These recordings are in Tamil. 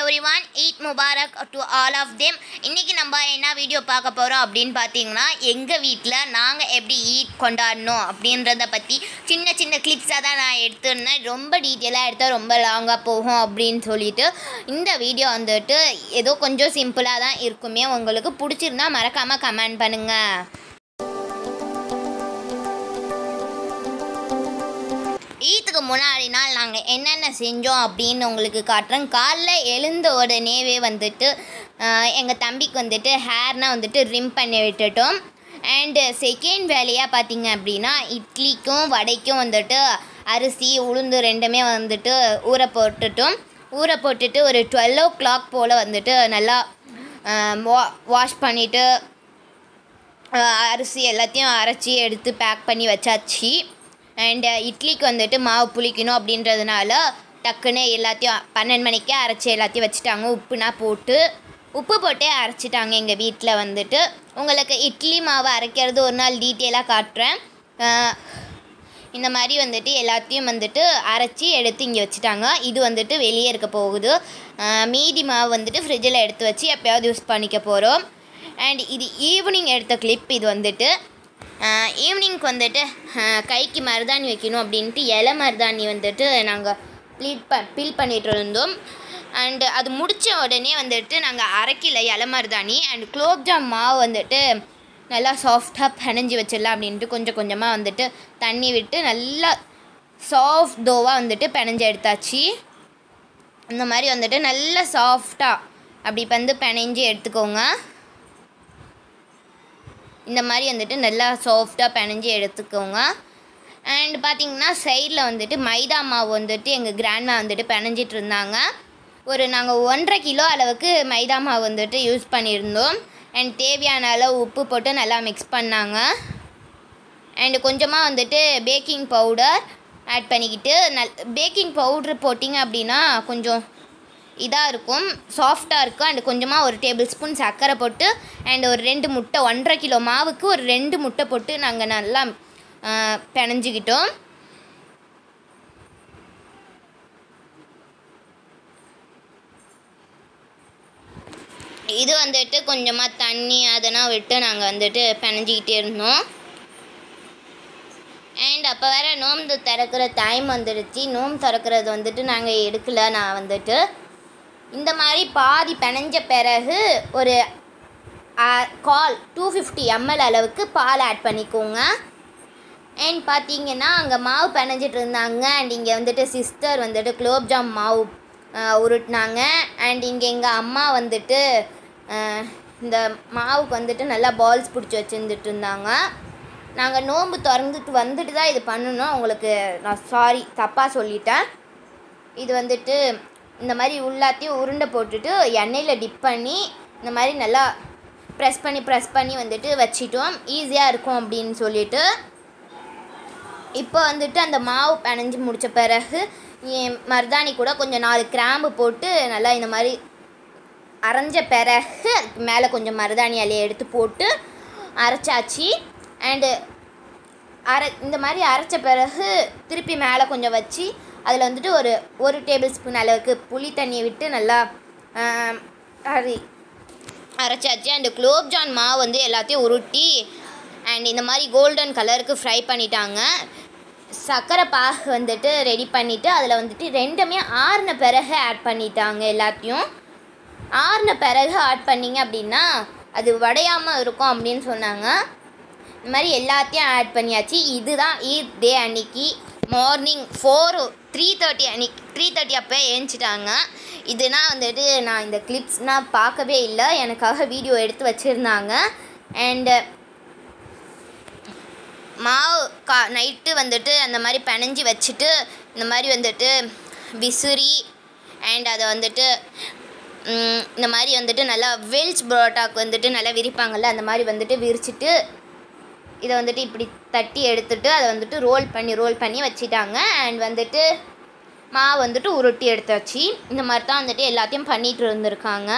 Every everyone Eid Mubarak to all of them இன்றைக்கி நம்ம என்ன வீடியோ பார்க்க போகிறோம் அப்படின்னு பார்த்தீங்கன்னா எங்கள் வீட்டில் நாங்கள் எப்படி ஈத் கொண்டாடணும் அப்படின்றத பற்றி சின்ன சின்ன கிளிப்ஸாக தான் நான் எடுத்துருந்தேன் ரொம்ப டீட்டெயிலாக எடுத்தால் ரொம்ப லாங்காக போகும் அப்படின்னு சொல்லிட்டு இந்த வீடியோ வந்துட்டு ஏதோ கொஞ்சம் சிம்பிளாக தான் இருக்குமே உங்களுக்கு பிடிச்சிருந்தா மறக்காமல் கமெண்ட் பண்ணுங்கள் ஈத்துக்கு முன்னாடி நாள் நாங்கள் என்னென்ன செஞ்சோம் அப்படின்னு உங்களுக்கு காட்டுறேன் காலைல எழுந்த உடனேவே வந்துட்டு எங்கள் தம்பிக்கு வந்துட்டு ஹேர்னால் வந்துட்டு ரிம் பண்ணி விட்டுட்டோம் அண்டு செகண்ட் வேலையாக பார்த்தீங்க அப்படின்னா இட்லிக்கும் வடைக்கும் வந்துட்டு அரிசி உளுந்து ரெண்டுமே வந்துட்டு ஊற போட்டுட்டோம் ஊற போட்டுட்டு ஒரு டுவெல் ஓ கிளாக் போல் வந்துட்டு நல்லா வா வாஷ் பண்ணிவிட்டு அரிசி எல்லாத்தையும் அரைச்சி எடுத்து பேக் பண்ணி வச்சாச்சு அண்டு இட்லிக்கு வந்துட்டு மாவு புளிக்கணும் அப்படின்றதுனால டக்குன்னு எல்லாத்தையும் பன்னெண்டு மணிக்கே அரைச்சி எல்லாத்தையும் வச்சுட்டாங்க உப்புனா போட்டு உப்பு போட்டே அரைச்சிட்டாங்க எங்கள் வீட்டில் வந்துட்டு உங்களுக்கு இட்லி மாவு அரைக்கிறது ஒரு நாள் டீட்டெயிலாக காட்டுறேன் அஹ் இந்த மாதிரி வந்துட்டு எல்லாத்தையும் வந்துட்டு அரைச்சி எடுத்து இங்கே வச்சுட்டாங்க இது வந்துட்டு வெளியே இருக்க போகுது அஹ் மீதி மாவு வந்துட்டு ஃப்ரிட்ஜில் எடுத்து வச்சு எப்போயாவது யூஸ் பண்ணிக்க போகிறோம் அண்ட் இது ஈவினிங் எடுத்த கிளிப் இது வந்துட்டு ஈவினிங்க்கு வந்துட்டு அஹ், கைக்கு மருதாணி வைக்கணும் அப்படின்ட்டு இலை மருதாணி வந்துட்டு நாங்கள் ப்ளீட் ப பில் பண்ணிட்டு இருந்தோம் அண்டு அது முடித்த உடனே வந்துட்டு நாங்கள் அரைக்கல இலை மருதாணி அண்ட் குலோப்ஜாம் மாவு வந்துட்டு நல்லா சாஃப்டாக பிணைஞ்சி வச்சிடலாம் அப்படின்ட்டு கொஞ்சம் கொஞ்சமாக வந்துட்டு தண்ணி விட்டு நல்லா சாஃப்ட் தோவாக வந்துட்டு பிணைஞ்சு எடுத்தாச்சு இந்த மாதிரி வந்துட்டு நல்லா சாஃப்டாக அப்படி வந்து பிணைஞ்சு எடுத்துக்கோங்க இந்த மாதிரி வந்துட்டு நல்லா சாஃப்டாக பிணைஞ்சு எடுத்துக்கோங்க அண்ட் பார்த்தீங்கன்னா சைடில் வந்துட்டு மைதா மாவு வந்துட்டு எங்கள் கிராண்ட்மா வந்துட்டு பிணைஞ்சிட்டு இருந்தாங்க ஒரு நாங்கள் ஒன்றரை கிலோ அளவுக்கு மைதா மாவு வந்துட்டு யூஸ் பண்ணியிருந்தோம் அண்ட் தேவையான அளவு உப்பு போட்டு நல்லா மிக்ஸ் பண்ணாங்க அண்டு கொஞ்சமாக வந்துட்டு பேக்கிங் பவுடர் ஆட் பண்ணிக்கிட்டு நல் பேக்கிங் பவுட்ரு போட்டிங்க அப்படின்னா கொஞ்சம் இதாக இருக்கும் சாஃப்டாக இருக்கும் அண்ட் கொஞ்சமாக ஒரு டேபிள் ஸ்பூன் சர்க்கரை போட்டு அண்ட் ஒரு ரெண்டு முட்டை ஒன்றரை கிலோ மாவுக்கு ஒரு ரெண்டு முட்டை போட்டு நாங்கள் நல்லா ஆ, பிணைஞ்சிக்கிட்டோம் இது வந்துட்டு கொஞ்சமாக தண்ணி அதெல்லாம் விட்டு நாங்கள் வந்துட்டு பிணைஞ்சிக்கிட்டே இருந்தோம் அண்ட் அப்போ வேறு நோம்பு திறக்கிற டைம் வந்துடுச்சு நோம்பு திறக்கிறது வந்துட்டு நாங்கள் எடுக்கல நான் வந்துட்டு இந்த மாதிரி பாதி பிணைஞ்ச பிறகு ஒரு கால் டூ ஃபிஃப்டி எம்எல் அளவுக்கு பால் ஆட் பண்ணிக்கோங்க அண்ட் பார்த்தீங்கன்னா அங்கே மாவு பிணைஞ்சிட்டு இருந்தாங்க அண்ட் இங்கே வந்துட்டு சிஸ்டர் வந்துட்டு குலோப்ஜாம் மாவு ஆஹ், உருட்டினாங்க அண்ட் இங்கே எங்கள் அம்மா வந்துட்டு ஆஹ், இந்த மாவுக்கு வந்துட்டு நல்லா பால்ஸ் பிடிச்சி வச்சுருந்துட்டு இருந்தாங்க நாங்கள் நோன்பு திறந்துட்டு வந்துட்டு தான் இது பண்ணணும் உங்களுக்கு நான் சாரி தப்பாக சொல்லிட்டேன் இது வந்துட்டு இந்த மாதிரி உள்ளாத்தையும் உருண்டை போட்டுட்டு எண்ணெயில் டிப் பண்ணி இந்த மாதிரி நல்லா ப்ரெஸ் பண்ணி ப்ரெஸ் பண்ணி வந்துட்டு வச்சிட்டோம் ஈஸியாக இருக்கும் அப்படின்னு சொல்லிட்டு இப்போ வந்துட்டு அந்த மாவு பிணைஞ்சு முடித்த பிறகு என் மருதாணி கூட கொஞ்சம் நாலு கிராம்பு போட்டு நல்லா இந்த மாதிரி அரைஞ்ச பிறகு அதுக்கு மேலே கொஞ்சம் மருதாணி இலையை எடுத்து போட்டு அரைச்சாச்சு அண்டு அரை இந்த மாதிரி அரைச்ச பிறகு திருப்பி மேலே கொஞ்சம் வச்சு அதில் வந்துட்டு ஒரு ஒரு டேபிள் ஸ்பூன் அளவுக்கு புளி தண்ணியை விட்டு நல்லா ஆம், அரி அரைச்சாச்சு அண்டு குலோப்ஜான் மாவு வந்து எல்லாத்தையும் உருட்டி அண்ட் இந்த மாதிரி கோல்டன் கலருக்கு ஃப்ரை பண்ணிட்டாங்க சர்க்கரை பாகு வந்துட்டு ரெடி பண்ணிவிட்டு அதில் வந்துட்டு ரெண்டுமே ஆறின பிறகு ஆட் பண்ணிட்டாங்க எல்லாத்தையும் ஆறின பிறகு ஆட் பண்ணிங்க அப்படின்னா அது வடையாமல் இருக்கும் அப்படின்னு சொன்னாங்க இந்த மாதிரி எல்லாத்தையும் ஆட் பண்ணியாச்சு இதுதான் ஈத் டே அன்னைக்கு மார்னிங் ஃபோர் த்ரீ தேர்ட்டி அன்னைக்கு த்ரீ தேர்ட்டி அப்போ ஏஞ்சிட்டாங்க இதுனா வந்துட்டு நான் இந்த கிளிப்ஸ்னால் பார்க்கவே இல்லை எனக்காக வீடியோ எடுத்து வச்சுருந்தாங்க அண்டு மாவு கா நைட்டு வந்துட்டு அந்த மாதிரி பிணைஞ்சி வச்சுட்டு இந்த மாதிரி வந்துட்டு விசிறி அண்ட் அதை வந்துட்டு ம், இந்த மாதிரி வந்துட்டு நல்லா வெல்ஸ் பரோட்டாக்கு வந்துட்டு நல்லா விரிப்பாங்கள்ல அந்த மாதிரி வந்துட்டு விரிச்சிட்டு இதை வந்துட்டு இப்படி தட்டி எடுத்துட்டு அதை வந்துட்டு ரோல் பண்ணி ரோல் பண்ணி வச்சிட்டாங்க அண்ட் வந்துட்டு மாவு வந்துட்டு உருட்டி எடுத்தாச்சு இந்த மாதிரி தான் வந்துட்டு எல்லாத்தையும் பண்ணிட்டு இருந்திருக்காங்க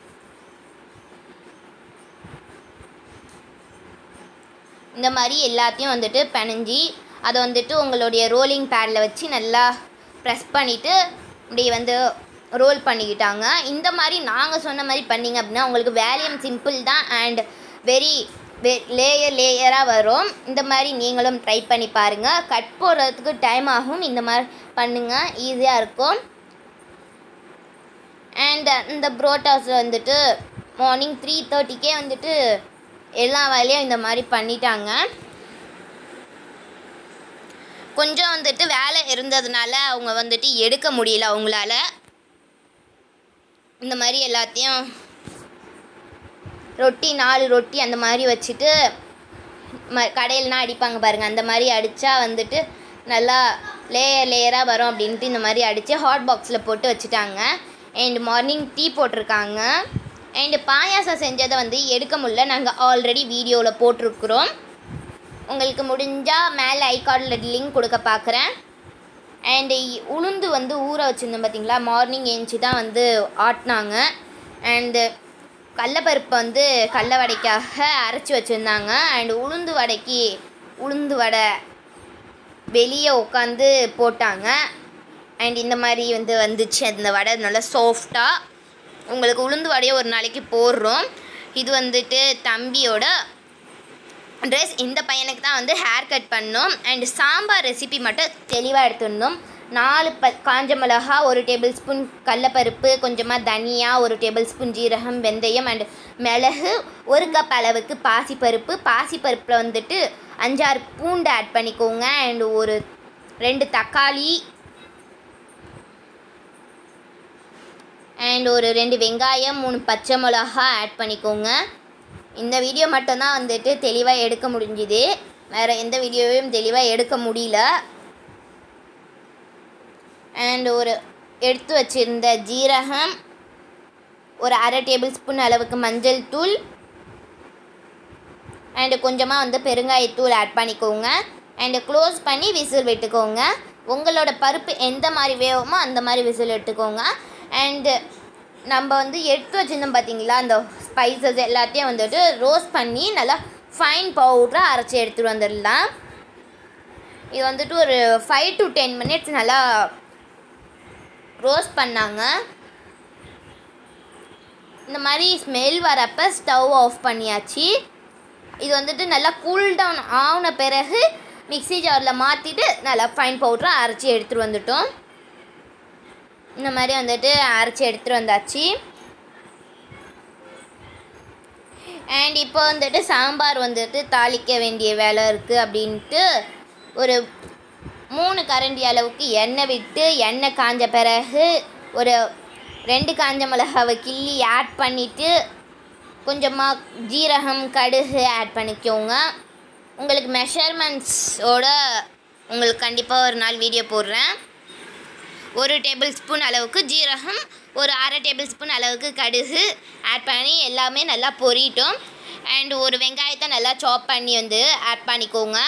இந்த மாதிரி எல்லாத்தையும் வந்துட்டு பிணைஞ்சி அதை வந்துட்டு உங்களுடைய ரோலிங் பேடில் வச்சு நல்லா ப்ரெஸ் பண்ணிவிட்டு இப்படி வந்து ரோல் பண்ணிக்கிட்டாங்க இந்த மாதிரி நாங்கள் சொன்ன மாதிரி பண்ணீங்க அப்படின்னா உங்களுக்கு வேலையும் சிம்பிள் தான் அண்ட் வெரி வெ லேயர் லேயராக வரும் இந்த மாதிரி நீங்களும் ட்ரை பண்ணி பாருங்கள் கட் போடுறதுக்கு டைம் ஆகும் இந்த மாதிரி பண்ணுங்கள் ஈஸியாக இருக்கும் அண்ட் இந்த புரோட்டாஸ் வந்துட்டு மார்னிங் த்ரீ தேர்ட்டிக்கே வந்துட்டு எல்லா வேலையும் இந்த மாதிரி பண்ணிட்டாங்க கொஞ்சம் வந்துட்டு வேலை இருந்ததுனால அவங்க வந்துட்டு எடுக்க முடியல அவங்களால இந்த மாதிரி எல்லாத்தையும் ரொட்டி நாலு ரொட்டி அந்த மாதிரி வச்சுட்டு ம கடையிலனா அடிப்பாங்க பாருங்கள் அந்த மாதிரி அடித்தா வந்துட்டு நல்லா லேயர் லேயராக வரும் அப்படின்ட்டு இந்த மாதிரி அடித்து ஹாட் பாக்ஸில் போட்டு வச்சுட்டாங்க அண்ட் மார்னிங் டீ போட்டிருக்காங்க அண்டு பாயாசம் செஞ்சதை வந்து எடுக்க முடியல நாங்கள் ஆல்ரெடி வீடியோவில் போட்டிருக்குறோம் உங்களுக்கு முடிஞ்சால் மேலே ஐகார்டில் லிங்க் கொடுக்க பார்க்குறேன் அண்டு உளுந்து வந்து ஊற வச்சுருந்தோம் பார்த்தீங்களா மார்னிங் ஏஞ்சி தான் வந்து ஆட்டினாங்க அண்டு கடலப்பருப்பை வந்து கடல வடைக்காக அரைச்சி வச்சுருந்தாங்க அண்டு உளுந்து வடைக்கு உளுந்து வடை வெளியே உட்காந்து போட்டாங்க அண்ட் இந்த மாதிரி வந்து வந்துச்சு அந்த வடை நல்லா சாஃப்டாக உங்களுக்கு உளுந்து வடையை ஒரு நாளைக்கு போடுறோம் இது வந்துட்டு தம்பியோட ட்ரெஸ் இந்த பையனுக்கு தான் வந்து ஹேர் கட் பண்ணோம் அண்ட் சாம்பார் ரெசிபி மட்டும் தெளிவாக எடுத்துடணும் நாலு ப காஞ்ச மிளகா ஒரு டேபிள் ஸ்பூன் கடலப்பருப்பு கொஞ்சமாக தனியா ஒரு டேபிள் ஸ்பூன் ஜீரகம் வெந்தயம் அண்ட் மிளகு ஒரு கப் அளவுக்கு பாசிப்பருப்பு பாசிப்பருப்பில் வந்துட்டு அஞ்சாறு பூண்டு ஆட் பண்ணிக்கோங்க அண்ட் ஒரு ரெண்டு தக்காளி அண்ட் ஒரு ரெண்டு வெங்காயம் மூணு பச்சை மிளகா ஆட் பண்ணிக்கோங்க இந்த வீடியோ மட்டும்தான் வந்துட்டு தெளிவாக எடுக்க முடிஞ்சுது வேறு எந்த வீடியோவையும் தெளிவாக எடுக்க முடியல அண்ட் ஒரு எடுத்து வச்சிருந்த ஜீரகம் ஒரு அரை டேபிள் ஸ்பூன் அளவுக்கு மஞ்சள் தூள் அண்டு கொஞ்சமாக வந்து பெருங்காயத்தூள் ஆட் பண்ணிக்கோங்க அண்டு க்ளோஸ் பண்ணி விசில் விட்டுக்கோங்க உங்களோட பருப்பு எந்த மாதிரி வேகுமோ அந்த மாதிரி விசில் எடுத்துக்கோங்க அண்டு நம்ம வந்து எடுத்து வச்சுருந்தோம் பார்த்தீங்களா அந்த ஸ்பைசஸ் எல்லாத்தையும் வந்துட்டு ரோஸ்ட் பண்ணி நல்லா ஃபைன் பவுடராக அரைச்சி எடுத்துகிட்டு வந்துடலாம் இது வந்துட்டு ஒரு ஃபைவ் டு டென் மினிட்ஸ் நல்லா ரோஸ்ட் பண்ணாங்க இந்த மாதிரி ஸ்மெல் வரப்போ ஸ்டவ் ஆஃப் பண்ணியாச்சு இது வந்துட்டு நல்லா கூல் டவுன் ஆன பிறகு மிக்ஸி ஜாரில் மாற்றிட்டு நல்லா ஃபைன் பவுடராக அரைச்சி எடுத்துகிட்டு வந்துட்டோம் இந்த மாதிரி வந்துட்டு அரைச்சி எடுத்துகிட்டு வந்தாச்சு அண்ட் இப்போ வந்துட்டு சாம்பார் வந்துட்டு தாளிக்க வேண்டிய வேலை இருக்குது அப்படின்ட்டு ஒரு மூணு கரண்டி அளவுக்கு எண்ணெய் விட்டு எண்ணெய் காஞ்ச பிறகு ஒரு ரெண்டு காஞ்ச மிளகாவை கிள்ளி ஆட் பண்ணிவிட்டு கொஞ்சமாக ஜீரகம் கடுகு ஆட் பண்ணிக்கோங்க உங்களுக்கு மெஷர்மெண்ட்ஸோட உங்களுக்கு கண்டிப்பாக ஒரு நாள் வீடியோ போடுறேன் ஒரு டேபிள் ஸ்பூன் அளவுக்கு ஜீரகம் ஒரு அரை டேபிள் ஸ்பூன் அளவுக்கு கடுகு ஆட் பண்ணி எல்லாமே நல்லா பொரியட்டும் அண்ட் ஒரு வெங்காயத்தை நல்லா சாப் பண்ணி வந்து ஆட் பண்ணிக்கோங்க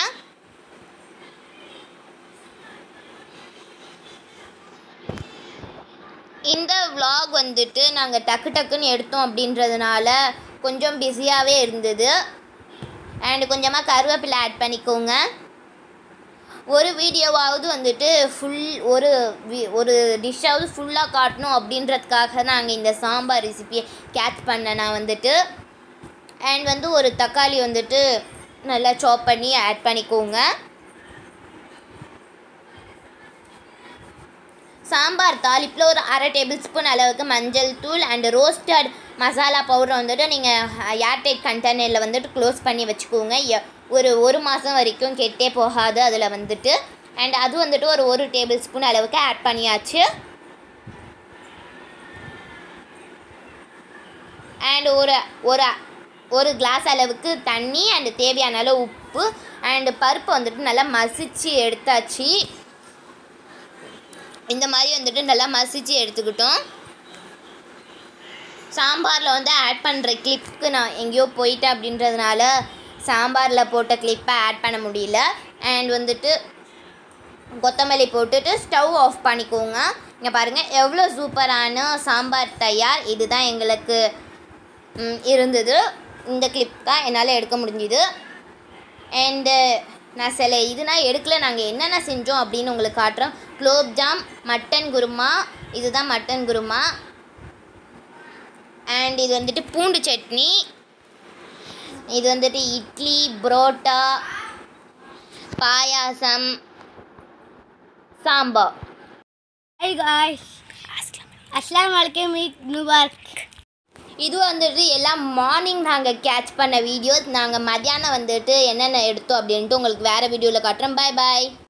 இந்த vlog வந்துட்டு நாங்கள் டக்கு டக்குன்னு எடுத்தோம் அப்படின்றதுனால கொஞ்சம் பிஸியாகவே இருந்தது அண்ட் கொஞ்சமாக கருவேப்பிலை ஆட் பண்ணிக்கோங்க ஒரு வீடியோவாவது வந்துட்டு ஃபுல் ஒரு வி- ஒரு டிஷ்ஷாவது ஃபுல்லாக காட்டணும் அப்படின்றதுக்காக நாங்கள் இந்த சாம்பார் ரெசிபியை கேட்ச் பண்ணேன் நான் வந்துட்டு அண்ட் வந்து ஒரு தக்காளி வந்துட்டு நல்லா சாப் பண்ணி ஆட் பண்ணிக்கோங்க சாம்பார் தாளிப்பில் ஒரு அரை டேபிள் ஸ்பூன் அளவுக்கு மஞ்சள் தூள் அண்ட் ரோஸ்டட் மசாலா பவுடர் வந்துட்டு நீங்கள் ஏர்டைட் கண்டெய்னரில் வந்துட்டு க்ளோஸ் பண்ணி வச்சுக்கோங்க எ- ஒரு ஒரு மாதம் வரைக்கும் கெட்டே போகாது அதில் வந்துட்டு அண்ட் அது வந்துட்டு ஒரு ஒரு டேபிள் ஸ்பூன் அளவுக்கு ஆட் பண்ணியாச்சு அண்ட் ஒரு ஒரு ஒரு கிளாஸ் அளவுக்கு தண்ணி அண்ட் தேவையான அளவு உப்பு அண்டு பருப்பு வந்துட்டு நல்லா மசிச்சு எடுத்தாச்சு இந்த மாதிரி வந்துட்டு நல்லா மசிச்சு எடுத்துக்கிட்டோம் சாம்பாரில் வந்து ஆட் பண்ணுற கிளிப்புக்கு நான் எங்கேயோ போயிட்டேன் அப்படின்றதுனால சாம்பாரில் போட்ட கிளிப்பை ஆட் பண்ண முடியல அண்ட் வந்துட்டு கொத்தமல்லி போட்டுட்டு ஸ்டவ் ஆஃப் பண்ணிக்கோங்க இங்கே பாருங்கள் எவ்வளோ சூப்பரான சாம்பார் தயார் இதுதான் எங்களுக்கு ம், இருந்தது இந்த கிளிப் தான் என்னால் எடுக்க முடிஞ்சுது அண்டு நான் சில இதுனா எடுக்கல நாங்கள் என்னென்ன செஞ்சோம் அப்படின்னு உங்களுக்கு காட்டுறோம் குலோப் ஜாம் மட்டன் குருமா இதுதான் மட்டன் குருமா அண்ட் இது வந்துட்டு பூண்டு சட்னி இது வந்துட்டு இட்லி புரோட்டா பாயாசம் sambar Hey guys. Assalamu alaikum Eid Mubarak. இது வந்துட்டு எல்லாம் மார்னிங் நாங்கள் கேட்ச் பண்ண வீடியோஸ் நாங்கள் மத்தியானம் வந்துட்டு என்னென்ன எடுத்தோம் அப்படின்ட்டு உங்களுக்கு வேறு வீடியோவில் காட்டுறோம் பாய் பாய்